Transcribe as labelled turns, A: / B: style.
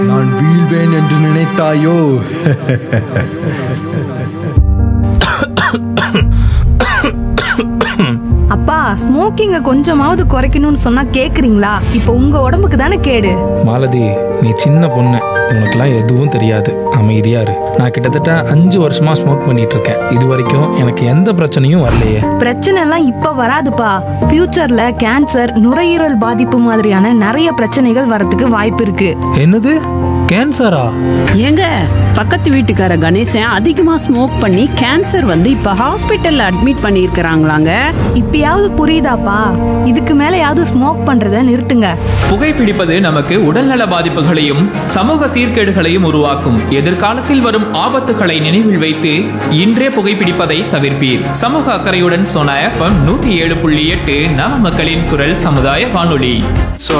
A: நான் வீழ்வேன் என்று நினைத்தாயோ
B: அப்பா ஸ்மோக்கிங்க கொஞ்சமாவது குறைக்கணும்னு சொன்னா கேக்குறீங்களா இப்போ உங்க உடம்புக்கு தானே கேடு
C: மாலதி நீ சின்ன பொண்ணு உனக்குலாம் எதுவும் தெரியாது அமைதியா இரு நான் கிட்டத்தட்ட அஞ்சு வருஷமா ஸ்மோக் பண்ணிட்டு இருக்கேன் இது வரைக்கும் எனக்கு எந்த பிரச்சனையும் வரலையே
B: பிரச்சனை எல்லாம் இப்ப வராதுப்பா ஃபியூச்சர்ல கேன்சர் நுரையீரல் பாதிப்பு மாதிரியான நிறைய பிரச்சனைகள் வரதுக்கு வாய்ப்பு இருக்கு
C: என்னது கேன்சரா
D: ஏங்க பக்கத்து வீட்டுக்கார கணேசன் அதிகமா ஸ்மோக் பண்ணி கேன்சர் வந்து இப்ப ஹாஸ்பிட்டல்ல அட்மிட் பண்ணியிருக்கிறாங்களாங்க
B: இப்பயாவது புரியுதாப்பா இதுக்கு மேலயாவது ஸ்மோக் பண்றத நிறுத்துங்க
E: புகைப்பிடிப்பது நமக்கு உடல்நல பாதிப்புகளையும் சமூக சீர்கேடுகளையும் உருவாக்கும் எதிர்காலத்தில் வரும் ஆபத்துகளை நினைவில் வைத்து இன்றே புகைப்பிடிப்பதை தவிர்ப்பீர் சமூக அக்கறையுடன் சோனா எஃப்எம் நூத்தி ஏழு புள்ளி எட்டு நம மக்களின் குரல் சமுதாய வானொலி